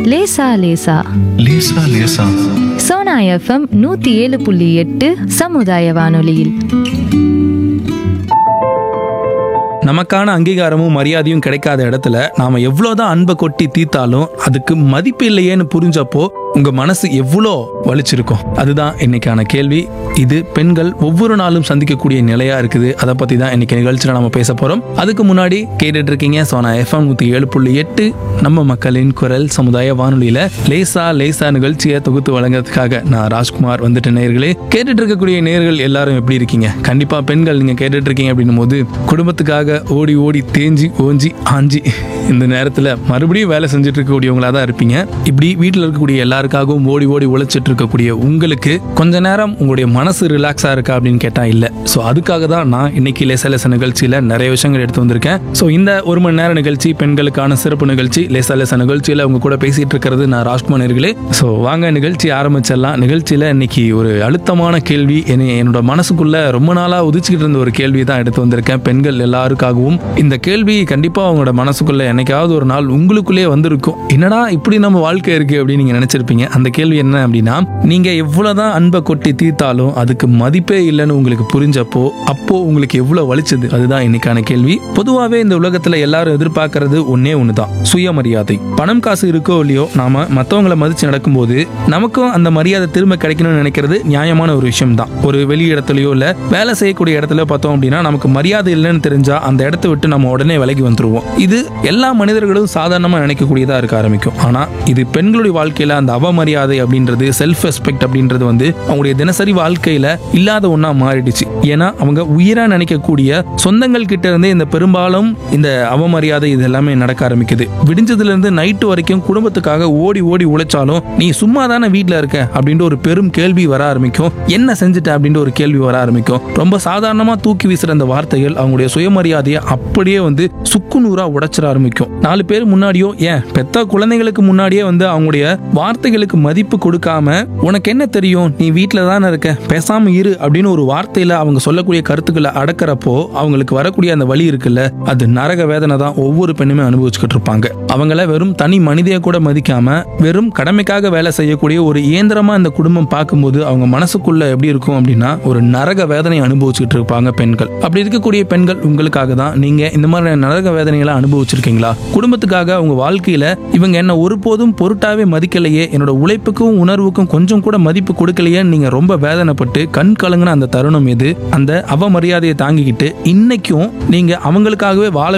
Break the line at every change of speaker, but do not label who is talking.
லேசா லேசா
லேசா லேசா
சோனா எஃப்எம் நூத்தி ஏழு புள்ளி எட்டு சமுதாய வானொலியில்
நமக்கான அங்கீகாரமும் மரியாதையும் கிடைக்காத இடத்துல நாம எவ்வளோதான் அன்பை கொட்டி தீர்த்தாலும் அதுக்கு மதிப்பு இல்லையேன்னு புரிஞ்சப்போ உங்க மனசு எவ்வளோ வலிச்சிருக்கும் அதுதான் இன்னைக்கான கேள்வி இது பெண்கள் ஒவ்வொரு நாளும் சந்திக்கக்கூடிய நிலையா இருக்குது அதை பத்தி தான் இன்னைக்கு நிகழ்ச்சியில் நம்ம பேச போறோம் அதுக்கு முன்னாடி கேட்டுட்டு இருக்கீங்க சோனா எஃப்எம் நூத்தி ஏழு புள்ளி எட்டு நம்ம மக்களின் குரல் சமுதாய வானொலியில லேசா லேசா நிகழ்ச்சியை தொகுத்து வழங்குறதுக்காக நான் ராஜ்குமார் வந்துட்டு நேர்களே கேட்டுட்டு இருக்கக்கூடிய நேர்கள் எல்லாரும் எப்படி இருக்கீங்க கண்டிப்பா பெண்கள் நீங்க கேட்டுட்டு இருக்கீங்க அப்படின்னும் போது குடும்பத்துக்காக ஓடி ஓடி தேஞ்சி ஓஞ்சி ஆஞ்சி இந்த நேரத்துல மறுபடியும் வேலை செஞ்சுட்டு இருக்கக்கூடியவங்களா தான் இருப்பீங்க இப்படி வீட்டில் இருக்கக்கூடிய எல்லாருக்காகவும் ஓடி ஓடி உழைச்சிட்டு இருக்கக்கூடிய உங்களுக்கு கொஞ்ச நேரம் உங்களுடைய மனசு ரிலாக்ஸா இருக்கா அப்படின்னு கேட்டா இல்ல ஸோ அதுக்காக தான் நான் இன்னைக்கு லேசா லேசா நிகழ்ச்சியில நிறைய விஷயங்கள் எடுத்து வந்திருக்கேன் ஸோ இந்த ஒரு மணி நேர நிகழ்ச்சி பெண்களுக்கான சிறப்பு நிகழ்ச்சி லேசா லேசா நிகழ்ச்சியில உங்க கூட பேசிட்டு இருக்கிறது நான் ராஜ்குமார் நேர்களே ஸோ வாங்க நிகழ்ச்சி ஆரம்பிச்சிடலாம் நிகழ்ச்சியில இன்னைக்கு ஒரு அழுத்தமான கேள்வி என்னை என்னோட மனசுக்குள்ள ரொம்ப நாளா உதிச்சுக்கிட்டு இருந்த ஒரு கேள்வி தான் எடுத்து வந்திருக்கேன் பெண்கள் எல்லாருக்காகவும் இந்த கேள்வி கண்டிப்பா அவங்களோட மனசுக்குள்ள என்னைக்காவது ஒரு நாள் உங்களுக்குள்ளே வந்திருக்கும் என்னடா இப்படி நம்ம வாழ்க்கை இருக்கு அப்படின்னு நீங்க நினைச்சிருப்பீங்க அந்த கேள்வி என்ன அப்படின்னா நீங்க எவ்வளவுதான் அன்பை கொட்டி தீர்த்தாலும் அதுக்கு மதிப்பே இல்லைன்னு உங்களுக்கு புரிஞ்சப்போ அப்போ உங்களுக்கு எவ்வளவு வலிச்சது அதுதான் இன்னைக்கான கேள்வி பொதுவாவே இந்த உலகத்துல எல்லாரும் எதிர்பார்க்கறது ஒன்னே ஒண்ணுதான் சுயமரியாதை பணம் காசு இருக்கோ இல்லையோ நாம மத்தவங்களை மதிச்சு நடக்கும்போது நமக்கும் அந்த மரியாதை திரும்ப கிடைக்கணும்னு நினைக்கிறது நியாயமான ஒரு விஷயம் தான் ஒரு வெளி இடத்துலயோ இல்ல வேலை செய்யக்கூடிய இடத்துல பார்த்தோம் அப்படின்னா நமக்கு மரியாதை இல்லைன்னு தெரிஞ்சா அந்த இடத்த விட்டு நம்ம உடனே விலகி வந்துருவோம் இது எல்லா மனிதர்களும் சாதாரணமா நினைக்கக்கூடியதா இருக்க ஆரம்பிக்கும் ஆனா இது பெண்களுடைய வாழ்க்கையில அந்த அவமரியாதை அப்படின்றது செல்ஃப் ரெஸ்பெக்ட் அப்படின்றது வந்து அவங்களுடைய தினசரி வாழ்க்கையில இல்லாத ஒண்ணா மாறிடுச்சு ஏன்னா அவங்க உயிரா நினைக்கக்கூடிய சொந்தங்கள் கிட்ட இருந்தே இந்த பெரும்பாலும் இந்த அவமரியாதை இது எல்லாமே நடக்க ஆரம்பிக்குது விடிஞ்சதுல இருந்து நைட்டு வரைக்கும் குடும்பத்துக்காக ஓடி ஓடி உழைச்சாலும் நீ சும்மா தானே வீட்டுல இருக்க அப்படின்ற ஒரு பெரும் கேள்வி வர ஆரம்பிக்கும் என்ன செஞ்சுட்ட அப்படின்ற ஒரு கேள்வி வர ஆரம்பிக்கும் ரொம்ப சாதாரணமா தூக்கி வீசுற அந்த வார்த்தைகள் அவங்களுடைய சுயமரியாதையை அப்படியே வந்து சுக்குநூறா உடைச்சிட ஆரம்பிக்கும் நாலு பேர் முன்னாடியோ ஏன் பெத்த குழந்தைகளுக்கு முன்னாடியே வந்து அவங்களுடைய வார்த்தைகளுக்கு மதிப்பு கொடுக்காம உனக்கு என்ன தெரியும் நீ வீட்டில் தானே இருக்க பேசாம இரு அப்படின்னு ஒரு வார்த்தையில அவங்க சொல்லக்கூடிய கருத்துக்களை அடக்கிறப்போ அவங்களுக்கு வரக்கூடிய அந்த வலி இருக்குல்ல அது நரக வேதனை தான் ஒவ்வொரு பெண்ணுமே அனுபவிச்சுக்கிட்டு இருப்பாங்க அவங்கள வெறும் தனி மனிதைய கூட மதிக்காம வெறும் கடமைக்காக வேலை செய்யக்கூடிய ஒரு இயந்திரமா இந்த குடும்பம் பார்க்கும்போது அவங்க மனசுக்குள்ள எப்படி இருக்கும் அப்படின்னா ஒரு நரக வேதனை அனுபவிச்சுட்டு இருப்பாங்க பெண்கள் அப்படி இருக்கக்கூடிய பெண்கள் உங்களுக்காக தான் நீங்க இந்த மாதிரி நரக வேதனைகளை அனுபவிச்சிருக்கீங்களா குடும்பத்துக்காக உங்க வாழ்க்கையில இவங்க என்ன ஒருபோதும் பொருட்டாவே மதிக்கலையே என்னோட உழைப்புக்கும் உணர்வுக்கும் கொஞ்சம் கூட மதிப்பு கொடுக்கலையே நீங்க ரொம்ப வேதனைப்பட்டு கண் கலங்கின அந்த தருணம் எது அந்த அவமரியாதையை தாங்கிக்கிட்டு இன்னைக்கும் நீங்க அவங்களுக்காகவே வாழ